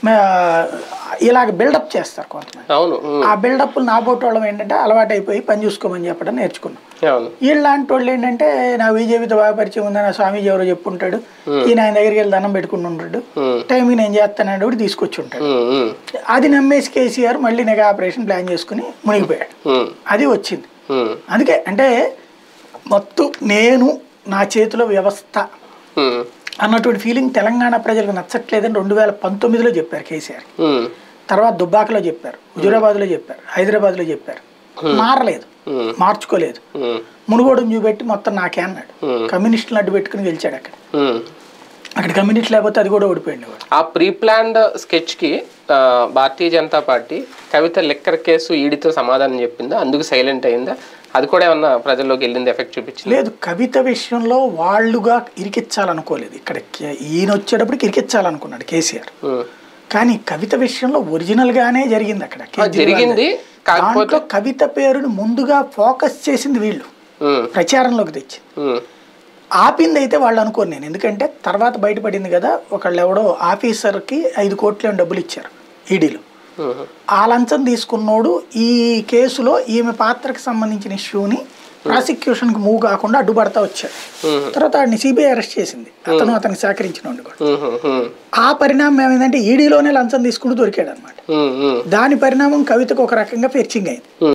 మ- ఇలాగ బిల్డప్ చేస్తారు కొంతమంది అవును ఉమ్, ఆ బిల్డప్ నా బోటు వాళ్ళం ఏంటంటే అలవాటు అయిపోయి పని చూసుకోమని చెప్పడం నేర్చుకున్నాం అవును వీళ్ళలాంటి వాళ్ళు ఏంటంటే నా బీజేపీతో బాగా పరిచయం ఉందని ఆ స్వామీజీ ఎవరో చెప్పుంటాడు ఈయన ఆయన దగ్గరికి వెళ్ళి దండం పెట్టుకుని ఉంటాడు ఉమ్, టైంకి నేను చేస్తానంటే కూడా తీసుకొచ్చి ఉంటాడు ఉమ్, ఉమ్, అది నమ్మేసి కేసీఆర్ మళ్ళీ నెగా ఆపరేషన్ ప్లాన్ చేసుకుని మునిగిపోయాడు ఉమ్, అది వచ్చింది ఉమ్, అందుకే అంటే మొత్తం నేను నా చేతిలో వ్యవస్థ ఉమ్, అన్నటువంటి ఫీలింగ్ తెలంగాణ ప్రజలకు నచ్చట్లేదని రెండు వేల పంతొమ్మిదిలో చెప్పారు కేసీఆర్ ఉమ్, తర్వాత దుబ్బాకలో చెప్పారు హుజురాబాద్లో చెప్పారు హైదరాబాద్లో చెప్పారు మారలేదు ఉమ్, మార్చుకోలేదు ఉమ్, మునుగోడును చూపెట్టి మొత్తం నాకే అన్నాడు Hmm. కమ్యూనిస్టులను అడ్డు పెట్టుకుని గెలిచాడు అక్కడ ఉమ్. అక్కడ కమ్యూనిస్ట్ లేకపోతే అది కూడా ఓడిపోయింది వాడు ఆ ప్రీ ప్లాన్డ్ స్కెచ్ కి ఆ, Bharatiya Janata Party Kavitha liquor case ఈడితో సమాధానం చెప్పిందా అందుకు సైలెంట్ అయిందా అది కూడా ఏమన్నా ప్రజల్లోకి వెళ్ళింది ఎఫెక్ట్ చూపించింది లేదు కవిత విషయంలో వాళ్ళుగా ఇరికిచ్చాలనుకోలేదు ఇక్కడ కే- ఈయన వచ్చేటప్పటికి ఇరికిచ్చాలనుకున్నాడు కేసీఆర్ కానీ కవిత విషయంలో ఒరిజినల్ గానే జరిగింది అక్కడ కేజ్రీవాల్ జరిగింది కాకపోతే దాంట్లో కవిత పేరుని ముందుగా ఫోకస్ చేసింది వీళ్ళు ఉమ్, ప్రచారంలోకి తెచ్చి ఉమ్, ఆపింది అయితే వాళ్ళు అనుకోను నేను ఎందుకంటే తర్వాత బయటపడింది కదా ఒకళ్ళు ఎవడో ఆఫీసర్కి ఐదు కోట్ల డబ్బులు ఇచ్చారు ఈడీలో ఉమ్, ఆ లంచం తీసుకున్నోడు ఈ కేసులో ఈమె పాత్రకు సంబంధించిన ఇష్యూని ప్రాసిక్యూషన్కి మూవ్ కాకుండా అడ్డుపడతా వచ్చాడు ఉమ్, తర్వాత వాడిని సిబిఐ అరెస్ట్ చేసింది అతను అతనికి సహకరించిన వాడు కూడా ఉమ్, ఉమ్, ఆ పరిణామం ఏమైందంటే ఈడీలోనే లంచం తీసుకుంటూ దొరికాడు అనమాట ఉమ్, ఉమ్. దాని పరిణామం కవితకు ఒక రకంగా ఫెర్చింగ్ అయింది